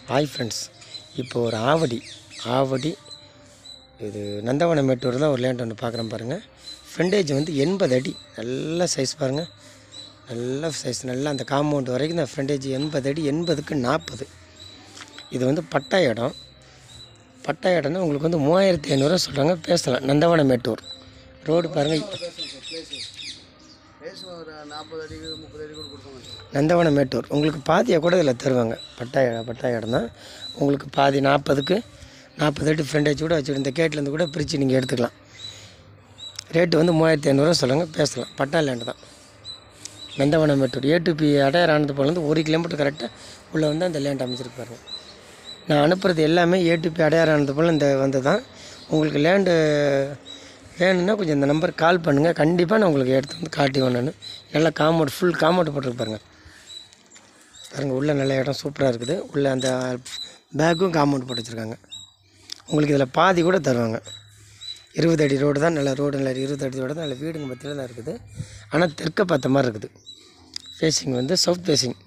hi friends இப்போ ஒரு ஆவடி ஆவடி இது நந்தவனம் மேட்டூர் தான் ஒரு லேண்ட் ஒன்று பார்க்குறேன் பாருங்கள் ஃப்ரண்டேஜ் வந்து எண்பது அடி நல்ல சைஸ் பாருங்கள் நல்ல சைஸ் நல்லா அந்த காம்பவுண்ட் வரைக்கும் தான் ஃப்ரண்டேஜ் எண்பது அடி எண்பதுக்கு நாற்பது இது வந்து பட்டா இடம் பட்டா இடம்னா உங்களுக்கு வந்து மூவாயிரத்தி ஐநூறுரூவா சொல்கிறாங்க பேசலாம் நந்தவனம் மேட்டூர் ரோடு பாருங்கள் பேச ஒரு நாற்பது அடிக்கு முப்பது அடி கூட கொடுக்க மாட்டோம் நந்தவனம் மேட்டூர் உங்களுக்கு பாதியை கூட இதில் தருவாங்க பட்டா இடம் பட்டா இடம் தான் உங்களுக்கு பாதி நாற்பதுக்கு நாற்பது அடி ஃப்ரண்டேஜ் கூட வச்சுட்டு இந்த கேட்லேருந்து கூட பிரித்து நீங்கள் எடுத்துக்கலாம் ரேட்டு வந்து மூவாயிரத்தி ஐநூறுரூவா சொல்லுங்கள் பேசலாம் பட்டா லேண்டு தான் Nandavanam Mettur A to B Adyar ஆனது போலேருந்து ஒரு கிலோமீட்டர் கரெக்டாக உள்ளே வந்து அந்த லேண்ட் அமைச்சிருக்கு பாருங்க நான் அனுப்புறது எல்லாமே ஏ டு பி அடையார் ஆனது போல் இந்த வந்து தான் உங்களுக்கு லேண்டு வேணும்னா கொஞ்சம் இந்த நம்பருக்கு கால் பண்ணுங்கள் கண்டிப்பாக நான் உங்களுக்கு எடுத்து வந்து காட்டுவேன் நான் நல்லா காம்பவுண்ட் ஃபுல் காம்பவுண்ட் போட்டிருக்கு பாருங்கள் பாருங்கள் உள்ளே நல்ல இடம் சூப்பராக இருக்குது உள்ளே அந்த பேக்கும் காம்பவுண்ட் போட்டு வச்சுருக்காங்க உங்களுக்கு இதில் பாதி கூட தருவாங்க இருபது அடி ரோடு தான் நல்ல ரோடு நல்ல இருபது அடி ரோடு தான் நல்ல வீடுங்க மத்தியில் தான் இருக்குது ஆனால் தெற்க பார்த்த மாதிரி இருக்குது ஃபேஸிங் வந்து சவுத் ஃபேஸிங்